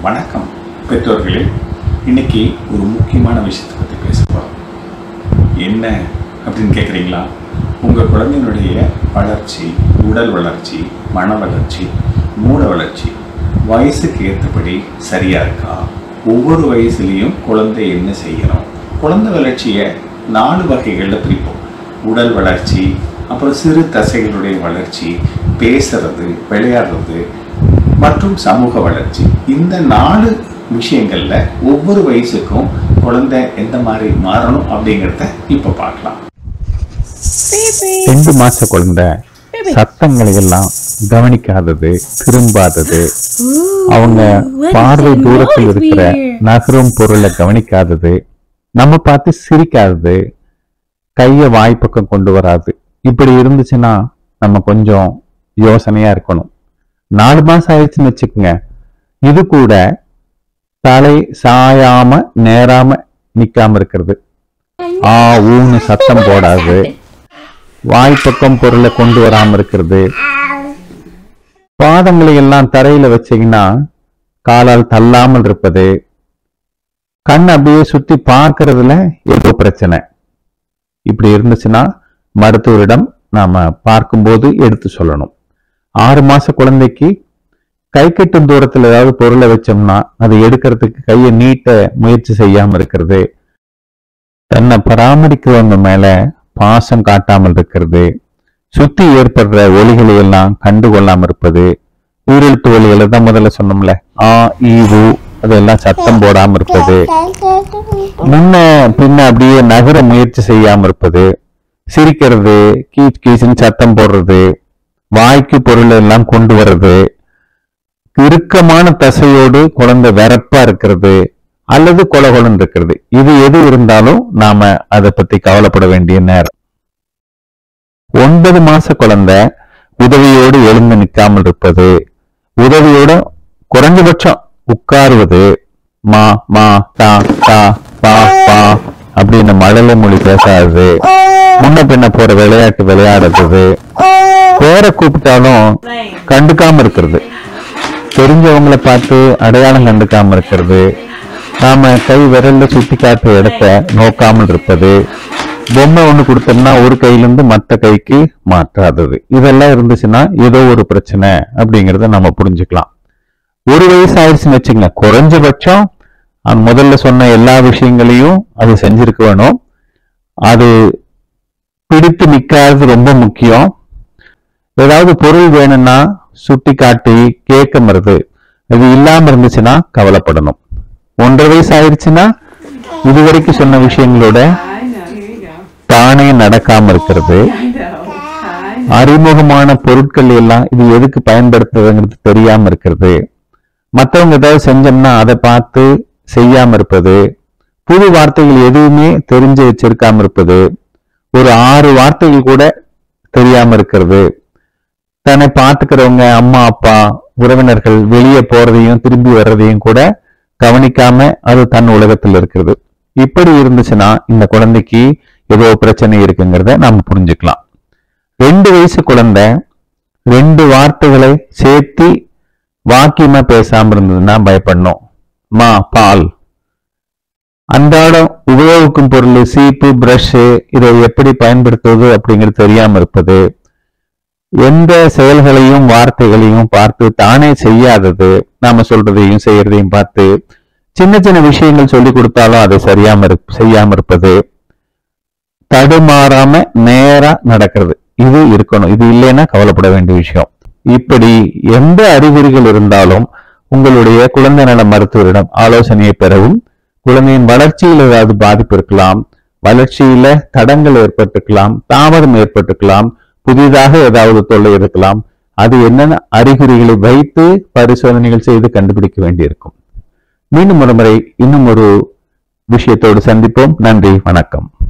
வணக்கம் பெற்றோர்களே இன்னைக்கு ஒரு முக்கியமான விஷயத்தை பற்றி பேச போகிறோம் என்ன அப்படின்னு கேட்குறீங்களா உங்கள் குழந்தையினுடைய வளர்ச்சி உடல் வளர்ச்சி மன வளர்ச்சி மூட வளர்ச்சி வயசுக்கு ஏற்றபடி சரியாக இருக்கா ஒவ்வொரு வயசுலேயும் குழந்தை என்ன செய்யணும் குழந்தை வளர்ச்சியை நாலு வகைகளில் பிரிப்போம் உடல் வளர்ச்சி அப்புறம் சிறு தசைகளுடைய வளர்ச்சி பேசுறது விளையாடுறது மற்றும் சமூக வளர்ச்சி இந்த நாலு விஷயங்கள்ல ஒவ்வொரு வயசுக்கும் குழந்தை எந்த மாதிரி மாறணும் அப்படிங்கிறத இப்ப பார்க்கலாம் ரெண்டு மாச குழந்தை சத்தங்களை எல்லாம் கவனிக்காதது திரும்பாதது அவங்க பார்வை தூரத்தில் இருக்கிற நகரும் பொருளை கவனிக்காதது நம்ம பார்த்து சிரிக்காதது கைய வாய்ப்பக்கம் கொண்டு வராது இப்படி இருந்துச்சுன்னா நம்ம கொஞ்சம் யோசனையா இருக்கணும் நாலு மாசம் ஆயிடுச்சுன்னு வச்சுக்கோங்க இது கூட தலை சாயாம நேராம நிக்காம இருக்கிறது ஆ ஊன்னு சத்தம் போடாது வாய்ப்பக்கம் பொருளை கொண்டு வராம இருக்கிறது பாதங்களை எல்லாம் தரையில வச்சீங்கன்னா காலால் தள்ளாமல் இருப்பது கண் அப்படியே சுத்தி பார்க்கறதுல ஏதோ பிரச்சனை இப்படி இருந்துச்சுன்னா மருத்துவரிடம் நாம பார்க்கும்போது எடுத்து சொல்லணும் ஆறு மாச குழந்தைக்கு கை கட்டும் தூரத்துல ஏதாவது பொருளை வச்சோம்னா அதை எடுக்கிறதுக்கு கையை நீட்ட முயற்சி செய்யாம இருக்கிறது தன்னை பராமரிக்கிறவங்க மேல பாசம் காட்டாமல் இருக்கிறது சுத்தி ஏற்படுற ஒலிகளை எல்லாம் கண்டுகொள்ளாம இருப்பது உயிரெழுத்து ஒலிகளை தான் முதல்ல சொன்னோம்ல ஆ ஈ உ அதெல்லாம் சத்தம் போடாம இருப்பது முன்ன பின்ன அப்படியே நகர முயற்சி செய்யாம இருப்பது சிரிக்கிறது கீச் கீச்சுன்னு சத்தம் போடுறது வாய்க்கு பொருள் எல்லாம் கொண்டு வர்றது இறுக்கமான தசையோடு குழந்தை வெறப்பா இருக்கிறது அல்லது கொலகொலன்னு இருக்கிறது இது எது இருந்தாலும் நாம அதை பத்தி கவலைப்பட வேண்டிய நேரம் ஒன்பது மாச குழந்தை உதவியோடு எழுந்து நிற்காமல் இருப்பது உதவியோட குறைஞ்சபட்சம் உட்காருவது மா மா தா தா பா பா அப்படின்னு மழலை மொழி பேசாதது முன்ன பின்ன போற விளையாட்டு விளையாடுறது பேரை கூப்பிட்டாலும் கண்டுக்காம இருக்கிறது தெரிஞ்சவங்கள பார்த்து அடையாளம் கண்டுக்காம இருக்கிறது நாம கை விரல்ல சுத்தி காட்டுற இடத்த நோக்காமல் இருப்பது பொம்மை ஒண்ணு கொடுத்தோம்னா ஒரு கையிலிருந்து மத்த கைக்கு மாற்றாதது இதெல்லாம் இருந்துச்சுன்னா ஏதோ ஒரு பிரச்சனை அப்படிங்கறத நம்ம புரிஞ்சுக்கலாம் ஒரு வயசு ஆயிடுச்சுன்னு வச்சுங்க குறைஞ்சபட்சம் அந்த முதல்ல சொன்ன எல்லா விஷயங்களையும் அது செஞ்சிருக்க வேணும் அது பிடித்து நிக்காதது ரொம்ப முக்கியம் ஏதாவது பொருள் வேணும்னா சுட்டி காட்டி கேட்க மருது இது இல்லாம இருந்துச்சுன்னா கவலைப்படணும் ஒன்றரை வயசு ஆயிடுச்சுன்னா இதுவரைக்கும் சொன்ன விஷயங்களோட I know. Here you go. தானே நடக்காம இருக்கிறது I know. I know. அறிமுகமான பொருட்கள் எல்லாம் இது எதுக்கு பயன்படுத்துறதுங்கிறது தெரியாம இருக்கிறது மற்றவங்க ஏதாவது செஞ்சோம்னா அதை பார்த்து செய்யாம இருப்பது புது வார்த்தைகள் எதுவுமே தெரிஞ்சு வச்சிருக்காம இருப்பது ஒரு ஆறு வார்த்தைகள் கூட தெரியாம இருக்கிறது தன்னை பார்த்துக்கிறவங்க அம்மா அப்பா உறவினர்கள் வெளியே போறதையும் திரும்பி வர்றதையும் கூட கவனிக்காம அது தன் உலகத்தில் இருக்கிறது இப்படி இருந்துச்சுன்னா இந்த குழந்தைக்கு ஏதோ பிரச்சனை இருக்குங்கிறத நாம புரிஞ்சுக்கலாம் ரெண்டு வயசு குழந்தை ரெண்டு வார்த்தைகளை சேர்த்து வாக்கியமா பேசாம இருந்ததுன்னா பயப்படணும் மா பால் அன்றாடம் உபயோகிக்கும் பொருள் சீப்பு பிரஷ் இதை எப்படி பயன்படுத்துவது அப்படிங்கிறது தெரியாம இருப்பது எந்த செயல்களையும் வார்த்தைகளையும் பார்த்து தானே செய்யாதது நாம சொல்றதையும் செய்யறதையும் பார்த்து சின்ன சின்ன விஷயங்கள் சொல்லி கொடுத்தாலும் அதை சரியாம இருப் செய்யாம இருப்பது தடுமாறாம நேரா நடக்கிறது இது இருக்கணும் இது இல்லைன்னா கவலைப்பட வேண்டிய விஷயம் இப்படி எந்த அறிகுறிகள் இருந்தாலும் உங்களுடைய குழந்தை நல மருத்துவரிடம் ஆலோசனையை பெறவும் குழந்தையின் வளர்ச்சியில் ஏதாவது பாதிப்பு இருக்கலாம் வளர்ச்சியில தடங்கள் ஏற்பட்டிருக்கலாம் தாமதம் ஏற்பட்டிருக்கலாம் புதிதாக ஏதாவது தொல்லை இருக்கலாம் அது என்னென்ன அறிகுறிகளை வைத்து பரிசோதனைகள் செய்து கண்டுபிடிக்க வேண்டியிருக்கும் மீண்டும் ஒரு முறை இன்னும் ஒரு விஷயத்தோடு சந்திப்போம் நன்றி வணக்கம்